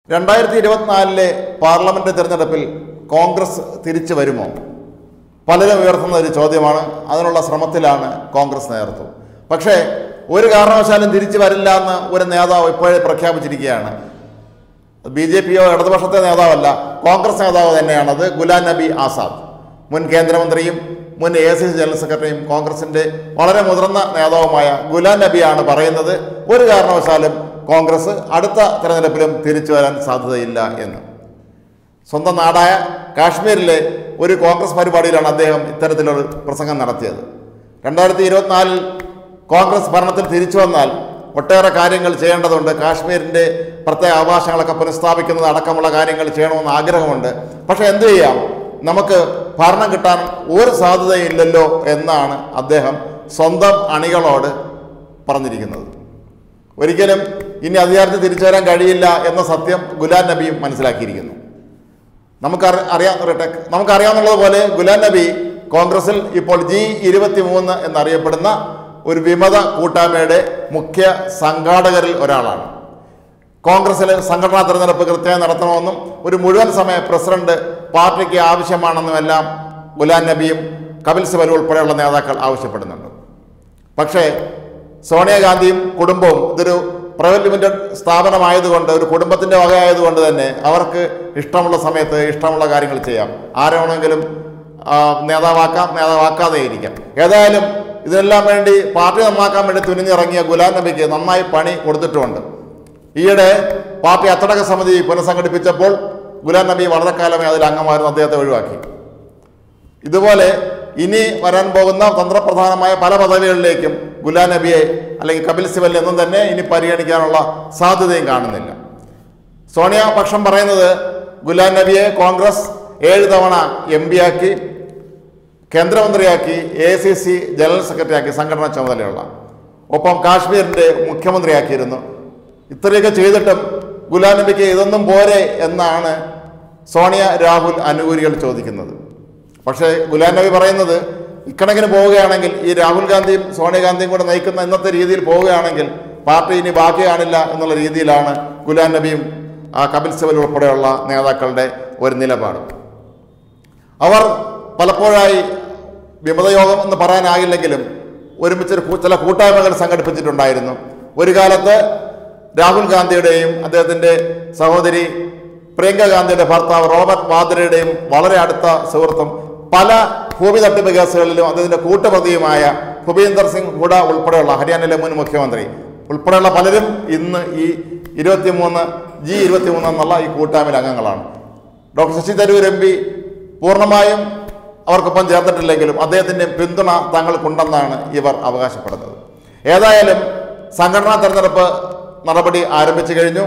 രണ്ടായിരത്തി ഇരുപത്തിനാലിലെ പാർലമെന്റ് തിരഞ്ഞെടുപ്പിൽ കോൺഗ്രസ് തിരിച്ചു വരുമോ പലരും ഉയർത്തുന്ന ഒരു ചോദ്യമാണ് അതിനുള്ള ശ്രമത്തിലാണ് കോൺഗ്രസ് നേതൃത്വം പക്ഷേ ഒരു കാരണവശാലും തിരിച്ചു വരില്ല എന്ന് ഒരു നേതാവ് ഇപ്പോഴേ പ്രഖ്യാപിച്ചിരിക്കുകയാണ് ബി ജെ പിയോ ഇടതുപക്ഷത്തെ നേതാവല്ല കോൺഗ്രസ് നേതാവ് തന്നെയാണത് ഗുലാം നബി ആസാദ് മുൻ കേന്ദ്രമന്ത്രിയും മുൻ എ സി സി ജനറൽ സെക്രട്ടറിയും കോൺഗ്രസിന്റെ വളരെ മുതിർന്ന നേതാവുമായ ഗുലാം നബിയാണ് പറയുന്നത് ഒരു കാരണവശാലും കോൺഗ്രസ് അടുത്ത തെരഞ്ഞെടുപ്പിലും തിരിച്ചു വരാൻ സാധ്യതയില്ല എന്ന് സ്വന്തം നാടായ കാശ്മീരിലെ ഒരു കോൺഗ്രസ് പരിപാടിയിലാണ് അദ്ദേഹം ഇത്തരത്തിലൊരു പ്രസംഗം നടത്തിയത് രണ്ടായിരത്തി ഇരുപത്തിനാലിൽ കോൺഗ്രസ് ഭരണത്തിൽ തിരിച്ചു വന്നാൽ ഒട്ടേറെ കാര്യങ്ങൾ ചെയ്യേണ്ടതുണ്ട് കാശ്മീരിൻ്റെ പ്രത്യേക അവകാശങ്ങളൊക്കെ പുനഃസ്ഥാപിക്കുന്നത് അടക്കമുള്ള കാര്യങ്ങൾ ചെയ്യണമെന്ന് ആഗ്രഹമുണ്ട് പക്ഷേ എന്തു ചെയ്യാം നമുക്ക് ഭരണം കിട്ടാൻ ഒരു സാധ്യതയില്ലല്ലോ എന്നാണ് അദ്ദേഹം സ്വന്തം അണികളോട് പറഞ്ഞിരിക്കുന്നത് ഒരിക്കലും ഇനി അധികാരത്തിൽ തിരിച്ചു വരാൻ കഴിയില്ല എന്ന സത്യം ഗുലാം നബിയും മനസ്സിലാക്കിയിരിക്കുന്നു നമുക്ക് അറിയാം നമുക്കറിയാവുന്നതുപോലെ ഗുലാം നബി കോൺഗ്രസിൽ ഇപ്പോൾ ജി ഇരുപത്തി മൂന്ന് എന്നറിയപ്പെടുന്ന ഒരു വിമത കൂട്ടായ്മയുടെ മുഖ്യ സംഘാടകരിൽ ഒരാളാണ് കോൺഗ്രസിലെ സംഘടനാ തെരഞ്ഞെടുപ്പ് കൃത്യമായി നടത്തണമെന്നും ഒരു മുഴുവൻ സമയ പ്രസിഡന്റ് പാർട്ടിക്ക് ആവശ്യമാണെന്നുമെല്ലാം ഗുലാം നബിയും കപിൽ സിബലും ഉൾപ്പെടെയുള്ള നേതാക്കൾ ആവശ്യപ്പെടുന്നുണ്ട് പക്ഷേ സോണിയാഗാന്ധിയും കുടുംബവും ഇതൊരു പ്രൈവറ്റ് ലിമിറ്റഡ് സ്ഥാപനമായതുകൊണ്ട് ഒരു കുടുംബത്തിന്റെ വകയായതുകൊണ്ട് തന്നെ അവർക്ക് ഇഷ്ടമുള്ള സമയത്ത് ഇഷ്ടമുള്ള കാര്യങ്ങൾ ചെയ്യാം ആരാണെങ്കിലും ആ, നേതാവാക്കാം നേതാവാക്കാതെ ഇരിക്കാം ഏതായാലും ഇതിനെല്ലാം വേണ്ടി പാർട്ടി നന്നാക്കാൻ വേണ്ടി തുനിഞ്ഞിറങ്ങിയ ഗുലാം നബിക്ക് നന്നായി പണി കൊടുത്തിട്ടുമുണ്ട് ഈയിടെ പാർട്ടി അച്ചടക്ക സമിതി പുനഃസംഘടിപ്പിച്ചപ്പോൾ ഗുലാം നബി വളരെ കാലമേ അതിൽ അംഗമായിരുന്നു അദ്ദേഹത്തെ ഒഴിവാക്കി ഇതുപോലെ ഇനി വരാൻ പോകുന്ന തന്ത്രപ്രധാനമായ പല പദവികളിലേക്കും ഗുലാം നബിയെ അല്ലെങ്കിൽ കപിൽ സിബൽ എന്നും തന്നെ ഇനി പരിഗണിക്കാനുള്ള സാധ്യതയും കാണുന്നില്ല സോണിയ പക്ഷം പറയുന്നത് ഗുലാം നബിയെ കോൺഗ്രസ് ഏഴ് തവണ എം ആക്കി കേന്ദ്രമന്ത്രിയാക്കി എ സി സി ജനറൽ സെക്രട്ടറിയാക്കി സംഘടനാ ചുമതലയുള്ള ഒപ്പം കാശ്മീരിൻ്റെ മുഖ്യമന്ത്രിയാക്കിയിരുന്നു ഇത്രയൊക്കെ ചെയ്തിട്ടും ഗുലാം നബിക്ക് ഇതൊന്നും പോരെ എന്നാണ് സോണിയ രാഹുൽ അനുകൂലികൾ ചോദിക്കുന്നത് പക്ഷേ ഗുലാം നബി പറയുന്നത് ഇക്കണക്കിന് പോവുകയാണെങ്കിൽ ഈ രാഹുൽ ഗാന്ധിയും സോണിയാഗാന്ധിയും കൂടെ നയിക്കുന്ന ഇന്നത്തെ രീതിയിൽ പോവുകയാണെങ്കിൽ പാർട്ടി ഇനി ബാക്കി കാണില്ല എന്നുള്ള രീതിയിലാണ് ഗുലാം നബിയും ആ കപിൽ സിബൽ ഉൾപ്പെടെയുള്ള നേതാക്കളുടെ ഒരു നിലപാട് അവർ പലപ്പോഴായി വിമതയോഗം എന്ന് പറയാനാകില്ലെങ്കിലും ഒരുമിച്ച് ഒരു കൂ- ചില കൂട്ടായ്മകൾ സംഘടിപ്പിച്ചിട്ടുണ്ടായിരുന്നു ഒരു കാലത്ത് രാഹുൽ ഗാന്ധിയുടെയും അദ്ദേഹത്തിൻ്റെ സഹോദരി പ്രിയങ്ക ഗാന്ധിയുടെ ഭർത്താവ് റോബർട്ട് വാദ്രയുടെയും വളരെ അടുത്ത സുഹൃത്തും പല ഭൂമി തട്ടിപ്പ് കേസുകളിലും അദ്ദേഹത്തിൻ്റെ കൂട്ടുപ്രതിയുമായ ഭൂപീന്ദർ സിംഗ് ഹൂഡ ഉൾപ്പെടെയുള്ള ഹരിയാനയിലെ മുൻ മുഖ്യമന്ത്രി ഉൾപ്പെടെയുള്ള പലരും ഇന്ന് ഈ ഇരുപത്തിമൂന്ന് ജി ഇരുപത്തിമൂന്ന് എന്നുള്ള ഈ കൂട്ടായ്മയിൽ അംഗങ്ങളാണ് doctor Shashi Tharoor M P പൂർണ്ണമായും അവർക്കൊപ്പം ചേർന്നിട്ടില്ലെങ്കിലും അദ്ദേഹത്തിൻ്റെ പിന്തുണ തങ്ങൾക്കുണ്ടെന്നാണ് ഇവർ അവകാശപ്പെടുന്നത് ഏതായാലും സംഘടനാ തെരഞ്ഞെടുപ്പ് നടപടി ആരംഭിച്ചു കഴിഞ്ഞു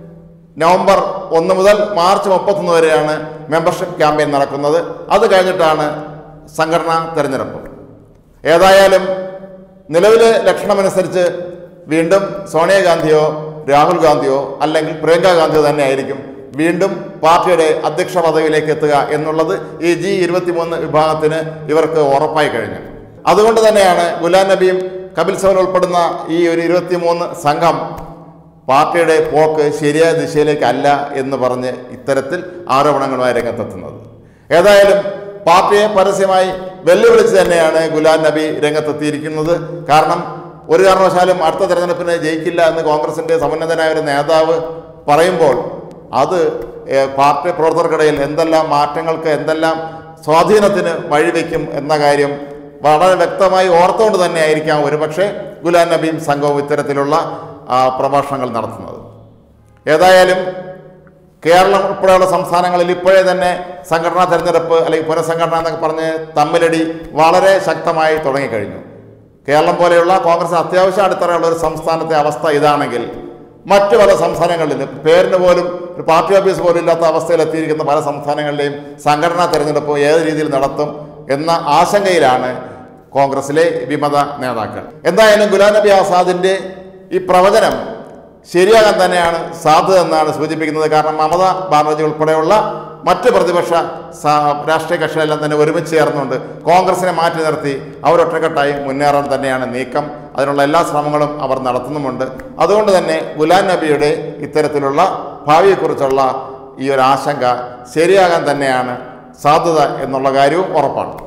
നവംബർ ഒന്ന് മുതൽ മാർച്ച് മുപ്പത്തൊന്ന് വരെയാണ് മെമ്പർഷിപ്പ് ക്യാമ്പയിൻ നടക്കുന്നത് അത് കഴിഞ്ഞിട്ടാണ് സംഘടനാ തെരഞ്ഞെടുപ്പ് ഏതായാലും നിലവിലെ ലക്ഷണമനുസരിച്ച് വീണ്ടും സോണിയാഗാന്ധിയോ രാഹുൽ ഗാന്ധിയോ അല്ലെങ്കിൽ പ്രിയങ്ക ഗാന്ധിയോ തന്നെ ആയിരിക്കും വീണ്ടും പാർട്ടിയുടെ അധ്യക്ഷ പദവിയിലേക്ക് എത്തുക എന്നുള്ളത് ഈ ജി ഇരുപത്തിമൂന്ന് വിഭാഗത്തിന് ഇവർക്ക് ഉറപ്പായി കഴിഞ്ഞു അതുകൊണ്ട് തന്നെയാണ് ഗുലാം നബിയും കപിൽ സവൻ ഉൾപ്പെടുന്ന ഈ ഒരു ഇരുപത്തിമൂന്ന് സംഘം പാർട്ടിയുടെ പോക്ക് ശരിയായ ദിശയിലേക്കല്ല എന്ന് പറഞ്ഞ് ഇത്തരത്തിൽ ആരോപണങ്ങളുമായി രംഗത്തെത്തുന്നത് ഏതായാലും പാർട്ടിയെ പരസ്യമായി വെല്ലുവിളിച്ച് തന്നെയാണ് ഗുലാം നബി രംഗത്തെത്തിയിരിക്കുന്നത് കാരണം ഒരു കാരണവശാലും അടുത്ത തെരഞ്ഞെടുപ്പിന് ജയിക്കില്ല എന്ന് കോൺഗ്രസിന്റെ സമുന്നതനായ ഒരു നേതാവ് പറയുമ്പോൾ അത് ഏഹ്, പാർട്ടി പ്രവർത്തകർക്കിടയിൽ എന്തെല്ലാം മാറ്റങ്ങൾക്ക് എന്തെല്ലാം സ്വാധീനത്തിന് വഴിവെക്കും എന്ന കാര്യം വളരെ വ്യക്തമായി ഓർത്തുകൊണ്ട് തന്നെ ആയിരിക്കാം ഒരുപക്ഷെ ഗുലാം നബിയും സംഘവും ഇത്തരത്തിലുള്ള ആ, പ്രഭാഷണങ്ങൾ നടത്തുന്നത് ഏതായാലും കേരളം ഉൾപ്പെടെയുള്ള സംസ്ഥാനങ്ങളിൽ ഇപ്പോഴേ തന്നെ സംഘടനാ തെരഞ്ഞെടുപ്പ് അല്ലെങ്കിൽ പുനഃസംഘടന എന്നൊക്കെ പറഞ്ഞ് തമ്മിലടി വളരെ ശക്തമായി തുടങ്ങിക്കഴിഞ്ഞു കേരളം പോലെയുള്ള കോൺഗ്രസ് അത്യാവശ്യം അടിത്തറയുള്ള ഒരു സംസ്ഥാനത്തെ അവസ്ഥ ഇതാണെങ്കിൽ മറ്റു പല സംസ്ഥാനങ്ങളിലും പേരിന് പോലും ഒരു പാർട്ടി ഓഫീസ് പോലും ഇല്ലാത്ത അവസ്ഥയിൽ എത്തിയിരിക്കുന്ന പല സംസ്ഥാനങ്ങളിലെയും സംഘടനാ തെരഞ്ഞെടുപ്പ് ഏത് രീതിയിൽ നടത്തും എന്ന ആശങ്കയിലാണ് കോൺഗ്രസിലെ വിമത നേതാക്കൾ എന്തായാലും ഗുലാം നബി ആസാദിന്റെ ഈ പ്രവചനം ശരിയാകാൻ തന്നെയാണ് സാധ്യത എന്നാണ് സൂചിപ്പിക്കുന്നത് കാരണം മമതാ ബാനർജി ഉൾപ്പെടെയുള്ള മറ്റ് പ്രതിപക്ഷ സ- രാഷ്ട്രീയ കക്ഷികളെല്ലാം തന്നെ ഒരുമിച്ച് ചേർന്നുകൊണ്ട് കോൺഗ്രസിനെ മാറ്റി നിർത്തി അവരൊറ്റക്കെട്ടായി മുന്നേറാൻ തന്നെയാണ് നീക്കം അതിനുള്ള എല്ലാ ശ്രമങ്ങളും അവർ നടത്തുന്നുമുണ്ട് അതുകൊണ്ട് തന്നെ ഗുലാം നബിയുടെ ഇത്തരത്തിലുള്ള ഭാവിയെക്കുറിച്ചുള്ള ഈ ഒരു ആശങ്ക ശരിയാകാൻ തന്നെയാണ് സാധ്യത എന്നുള്ള കാര്യവും ഉറപ്പാണ്